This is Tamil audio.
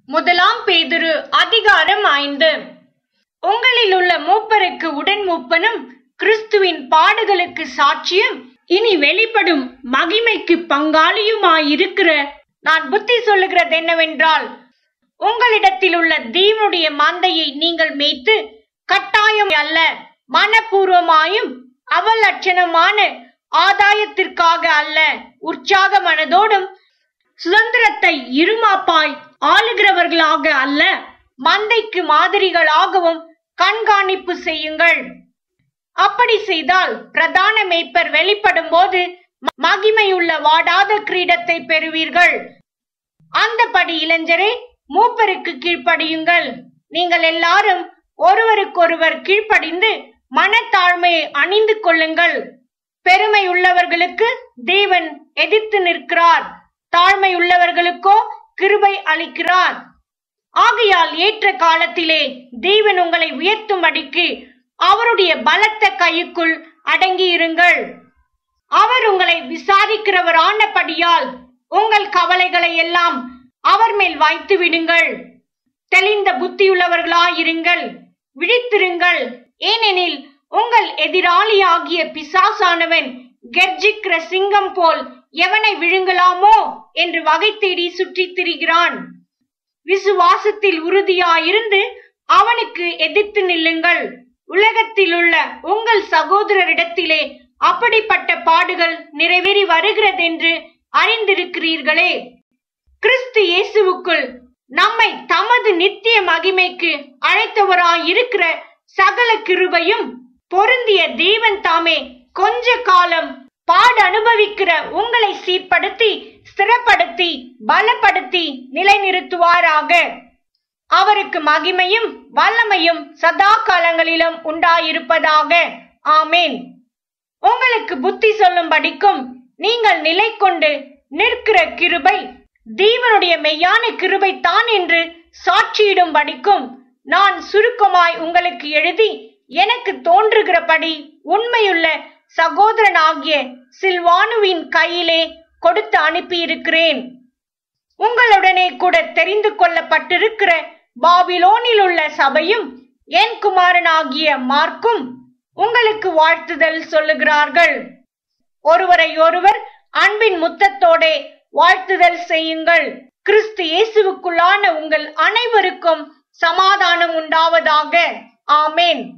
முதலாம் பேதுரு அதிகாரம் ஐந்து உங்களில் உள்ள மூப்பருக்கு உடன் மூப்பனும் கிறிஸ்துவின் பாடுகளுக்கு சாட்சியும் இனி வெளிப்படும் மகிமைக்கு பங்காளியுமாயிருக்கிற நான் புத்தி சொல்லுகிறது என்னவென்றால் உங்களிடத்தில் உள்ள தீவனுடைய மந்தையை நீங்கள் மேய்த்து கட்டாயம் அல்ல மனப்பூர்வமாயும் அவலட்சணமான ஆதாயத்திற்காக அல்ல உற்சாக மனதோடும் சுதந்திரத்தை இருமாப்பாய் ஆளுகிறவர்களாக அல்ல மந்தைக்கு மாதிரிகளாகவும் கண்காணிப்பு செய்யுங்கள் அப்படி செய்தால் பிரதான மேய்ப்பர் வெளிப்படும் போது மகிமையுள்ள வாடாத கிரீடத்தை பெறுவீர்கள் அந்தபடி இளைஞரே மூப்பருக்கு கீழ்ப்படியுங்கள் நீங்கள் எல்லாரும் ஒருவருக்கொருவர் கீழ்ப்படிந்து மனத்தாழ்மையை அணிந்து கொள்ளுங்கள் பெருமை உள்ளவர்களுக்கு தேவன் எதிர்த்து நிற்கிறார் தாழ்மை உள்ளவர்களுக்கோ கிருபை அளிக்கிறார் ஆகையால் ஏற்ற காலத்திலே தேவன் உங்களை உயர்த்தும்படிக்கு அவருடைய பலத்த கையுக்குள் அடங்கியிருங்கள் அவர் உங்களை விசாரிக்கிறவரானபடியால் உங்கள் கவலைகளை எல்லாம் அவர் மேல் வைத்து விடுங்கள் தெளிந்த புத்தியுள்ளவர்களாயிருங்கள் விழித்திருங்கள் ஏனெனில் உங்கள் எதிராளியாகிய பிசாசானவன் கெர்ஜிக்கிற சிங்கம் போல் எவனை விழுங்கலாமோ என்று வகை தேடி சுற்றித் திரிகிறான் விசுவாசத்தில் உறுதியாயிருந்து அவனுக்கு எதிர்த்து நில்லுங்கள் உலகத்தில் உள்ள உங்கள் சகோதரரிடத்திலே அப்படிப்பட்ட பாடுகள் நிறைவேறி வருகிறதென்று அறிந்திருக்கிறீர்களே கிறிஸ்து இயேசுவுக்குள் நம்மை தமது நித்திய மகிமைக்கு அழைத்தவராயிருக்கிற சகல கிருபையும் பொருந்திய தேவன் தாமே கொஞ்ச காலம் பாடு அனுபவிக்கிற உங்களை சீர்படுத்தி ஸ்திரப்படுத்தி பலப்படுத்தி நிலைநிறுத்துவாராக அவருக்கு மகிமையும் வல்லமையும் சதா காலங்களிலும் உண்டாயிருப்பதாக ஆமேன் உங்களுக்கு புத்தி சொல்லும்படிக்கும் நீங்கள் நிலை கொண்டு நிற்கிற கிருபை தேவனுடைய மெய்யான கிருபை தான் என்று சாட்சியிடும்படிக்கும் நான் சுருக்கமாய் உங்களுக்கு எழுதி எனக்கு தோன்றுகிறபடி உண்மையுள்ள சகோதரனாகிய சில்வானுவின் கையிலே கொடுத்து அனுப்பியிருக்கிறேன் உங்களுடனே கூட தெரிந்து கொள்ளப்பட்டிருக்கிற பாபிலோனில் உள்ள சபையும் என் குமாரனாகிய மார்க்கும் உங்களுக்கு வாழ்த்துதல் சொல்லுகிறார்கள் ஒருவரை ஒருவர் அன்பின் முத்தத்தோடே வாழ்த்துதல் செய்யுங்கள் கிறிஸ்து இயேசுவுக்குள்ளான உங்கள் அனைவருக்கும் சமாதானம் உண்டாவதாக ஆமேன்